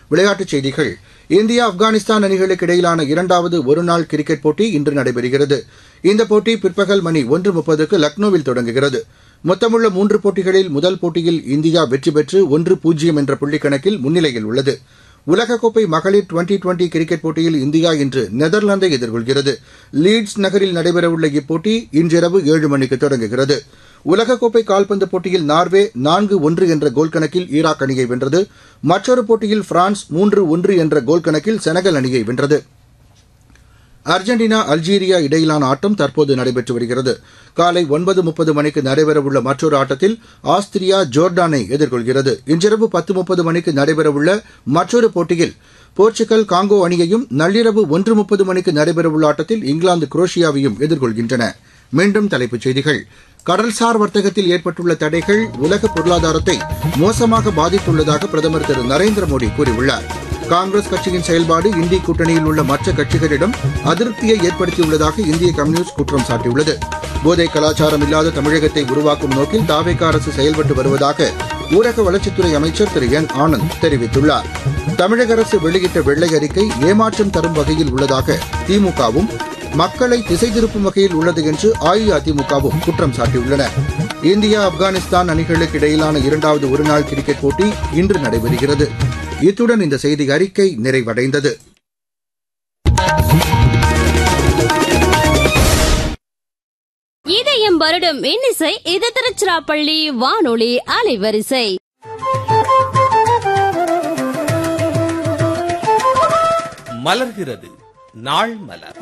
விளையாட்டுச் செய்திகள் இந்தியா ஆப்கானிஸ்தான் அணிகளுக்கு இடையிலான இரண்டாவது ஒருநாள் கிரிக்கெட் போட்டி இன்று நடைபெறுகிறது இந்த போட்டி பிற்பகல் மணி ஒன்று முப்பதுக்கு லக்னோவில் தொடங்குகிறது மொத்தமுள்ள மூன்று போட்டிகளில் முதல் போட்டியில் இந்தியா வெற்றி பெற்று ஒன்று பூஜ்ஜியம் என்ற புள்ளிக்கணக்கில் முன்னிலையில் உள்ளது உலகக்கோப்பை மகளிர் டுவெண்டி டுவெண்டி கிரிக்கெட் போட்டியில் இந்தியா இன்று நெதர்லாந்தை எதிர்கொள்கிறது லீட்ஸ் நகரில் நடைபெறவுள்ள இப்போட்டி இன்றிரவு ஏழு மணிக்கு தொடங்குகிறது உலகக்கோப்பை கால்பந்து போட்டியில் நார்வே நான்கு ஒன்று என்ற கோல் கணக்கில் ஈராக் அணியை வென்றது மற்றொரு போட்டியில் பிரான்ஸ் மூன்று ஒன்று என்ற கோல் கணக்கில் செனகல் அணியை வென்றது அர்ஜென்டினா அல்ஜீரியா இடையிலான ஆட்டம் தற்போது நடைபெற்று வருகிறது காலை ஒன்பது முப்பது மணிக்கு நடைபெறவுள்ள மற்றொரு ஆட்டத்தில் ஆஸ்திரியா ஜோர்டானை எதிர்கொள்கிறது இன்றிரவு பத்து முப்பது மணிக்கு நடைபெறவுள்ள மற்றொரு போட்டியில் போர்ச்சுகல் காங்கோ அணியையும் நள்ளிரவு ஒன்று முப்பது மணிக்கு நடைபெறவுள்ள ஆட்டத்தில் இங்கிலாந்து குரோஷியாவையும் எதிர்கொள்கின்றன மீண்டும் தலைப்புச் செய்திகள் கடல்சார் வர்த்தகத்தில் ஏற்பட்டுள்ள தடைகள் உலக பொருளாதாரத்தை மோசமாக பாதித்துள்ளதாக பிரதமர் திரு நரேந்திர மோடி கூறியுள்ளார் காங்கிரஸ் கட்சியின் செயல்பாடு இந்தி கூட்டணியில் உள்ள மற்ற கட்சிகளிடம் அதிருப்தியை ஏற்படுத்தியுள்ளதாக இந்திய கம்யூனிஸ்ட் குற்றம் சாட்டியுள்ளது போதை கலாச்சாரம் இல்லாத தமிழகத்தை உருவாக்கும் நோக்கில் தாவேக அரசு செயல்பட்டு வருவதாக ஊரக வளர்ச்சித்துறை அமைச்சர் திரு என் ஆனந்த் தெரிவித்துள்ளார் தமிழக அரசு வெளியிட்ட வெள்ளை அறிக்கை ஏமாற்றம் தரும் வகையில் உள்ளதாக திமுகவும் மக்களை திசை திருப்பும் வகையில் உள்ளது என்று அஇஅதிமுகவும் குற்றம் சாட்டியுள்ளன இந்தியா ஆப்கானிஸ்தான் அணிகளுக்கு இடையிலான இரண்டாவது ஒருநாள் கிரிக்கெட் போட்டி இன்று நடைபெறுகிறது இத்துடன் இந்த செய்தி அறிக்கை நிறைவடைந்தது இதயம் வருடம் இன்னிசை இது திருச்சிராப்பள்ளி வானொலி அலைவரிசை மலர்கிறது நாள் மலர்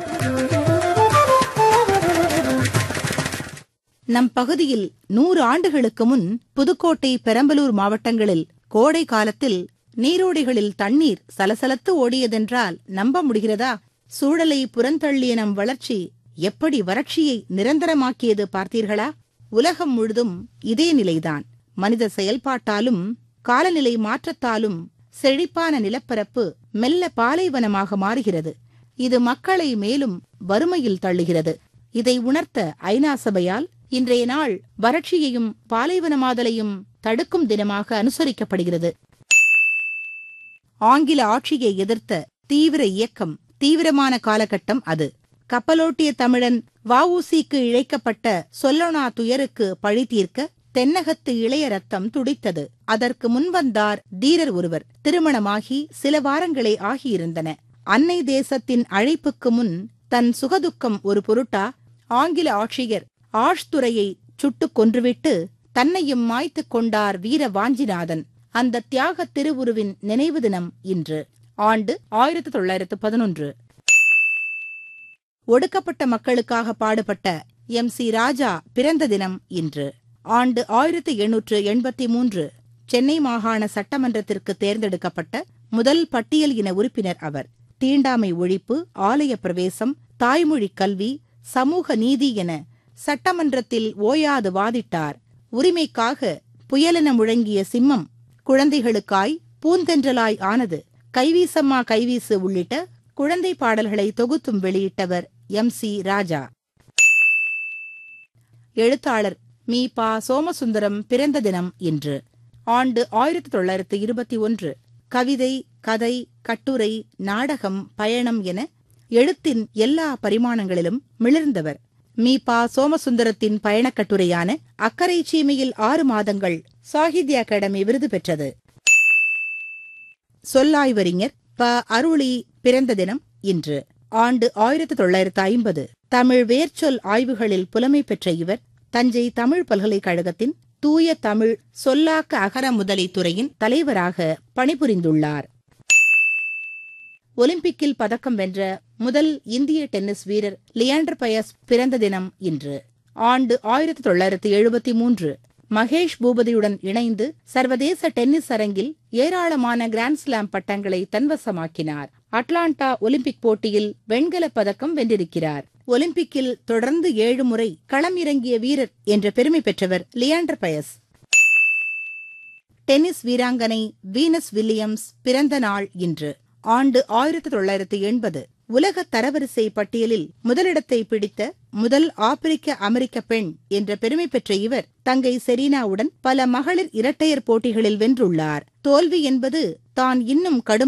நம் பகுதியில் நூறு ஆண்டுகளுக்கு முன் புதுக்கோட்டை பெரம்பலூர் மாவட்டங்களில் கோடை காலத்தில் நீரோடைகளில் தண்ணீர் சலசலத்து ஓடியதென்றால் நம்ப முடிகிறதா சூழலை புறந்தள்ளிய நம் வளர்ச்சி எப்படி வறட்சியை நிரந்தரமாக்கியது பார்த்தீர்களா உலகம் முழுதும் இதே நிலைதான் மனித செயல்பாட்டாலும் காலநிலை மாற்றத்தாலும் செழிப்பான நிலப்பரப்பு மெல்ல பாலைவனமாக மாறுகிறது இது மக்களை மேலும் வறுமையில் தள்ளுகிறது இதை உணர்த்த ஐநா சபையால் இன்றைய நாள் வறட்சியையும் பாலைவனமாதலையும் தடுக்கும் தினமாக அனுசரிக்கப்படுகிறது ஆங்கில ஆட்சியை எதிர்த்த தீவிர இயக்கம் தீவிரமான காலகட்டம் அது கப்பலோட்டிய தமிழன் வஉசிக்கு இழைக்கப்பட்ட சொல்லொணா துயருக்கு பழி தீர்க்க தென்னகத்து இளைய ரத்தம் துடித்தது அதற்கு முன்வந்தார் தீரர் ஒருவர் திருமணமாகி சில வாரங்களே ஆகியிருந்தன அன்னை தேசத்தின் அழைப்புக்கு முன் தன் சுகதுக்கம் ஒரு பொருட்டா ஆங்கில ஆட்சியர் ஆஷ்துரையை சுட்டுக் கொன்றுவிட்டு தன்னையும் மாய்த்துக் கொண்டார் வீர வாஞ்சிநாதன் அந்த தியாக திருவுருவின் நினைவு தினம் இன்று ஆண்டு ஆயிரத்து தொள்ளாயிரத்து பதினொன்று ஒடுக்கப்பட்ட மக்களுக்காக பாடுபட்ட எம் சி ராஜா பிறந்த தினம் இன்று ஆண்டு ஆயிரத்து எண்ணூற்று எண்பத்தி மூன்று சென்னை மாகாண சட்டமன்றத்திற்கு தேர்ந்தெடுக்கப்பட்ட முதல் பட்டியல் இன உறுப்பினர் அவர் தீண்டாமை ஒழிப்பு ஆலய பிரவேசம் தாய்மொழி கல்வி சமூக நீதி என சட்டமன்றத்தில் ஓயாது வாதிட்டார் உரிமைக்காக புயலென முழங்கிய சிம்மம் குழந்தைகளுக்காய் பூந்தென்றலாய் ஆனது கைவீசம்மா கைவீசு உள்ளிட்ட குழந்தை பாடல்களை தொகுத்தும் வெளியிட்டவர் எம் சி ராஜா எழுத்தாளர் மீ பா சோமசுந்தரம் பிறந்த தினம் இன்று ஆண்டு ஆயிரத்தி தொள்ளாயிரத்து இருபத்தி ஒன்று கவிதை கதை கட்டுரை நாடகம் பயணம் என எழுத்தின் எல்லா பரிமாணங்களிலும் மிளிர்ந்தவர் மீ பா சோமசுந்தரத்தின் பயணக் கட்டுரையான அக்கரை சீமையில் ஆறு மாதங்கள் சாகித்ய அகாடமி விருது பெற்றது சொல்லாய்வறிஞர் ப அருளி பிறந்த தினம் இன்று ஆண்டு ஆயிரத்து தொள்ளாயிரத்து ஐம்பது தமிழ் வேர்ச்சொல் ஆய்வுகளில் புலமை பெற்ற இவர் தஞ்சை தமிழ் பல்கலைக்கழகத்தின் தூய தமிழ் சொல்லாக்க அகர முதலி துறையின் தலைவராக பணிபுரிந்துள்ளார் ஒலிம்பிக்கில் பதக்கம் வென்ற முதல் இந்திய டென்னிஸ் வீரர் லியாண்டர் பயஸ் பிறந்த தினம் இன்று ஆண்டு ஆயிரத்தி தொள்ளாயிரத்து எழுபத்தி மூன்று மகேஷ் பூபதியுடன் இணைந்து சர்வதேச டென்னிஸ் அரங்கில் ஏராளமான கிராண்ட்ஸ்லாம் பட்டங்களை தன்வசமாக்கினார் அட்லாண்டா ஒலிம்பிக் போட்டியில் வெண்கலப் பதக்கம் வென்றிருக்கிறார் ஒலிம்பிக்கில் தொடர்ந்து ஏழு முறை களம் இறங்கிய வீரர் என்ற பெருமை பெற்றவர் லியாண்டர் பயஸ் டென்னிஸ் வீராங்கனை வீனஸ் வில்லியம்ஸ் பிறந்த நாள் இன்று ஆண்டு ஆயிரத்தி தொள்ளாயிரத்து எண்பது உலக தரவரிசை பட்டியலில் முதலிடத்தை பிடித்த முதல் ஆப்பிரிக்க அமெரிக்க பெண் என்ற பெருமை பெற்ற இவர் தங்கை செரீனாவுடன் பல மகளிர் இரட்டையர் போட்டிகளில் வென்றுள்ளார் தோல்வி என்பது தான் இன்னும் கடும்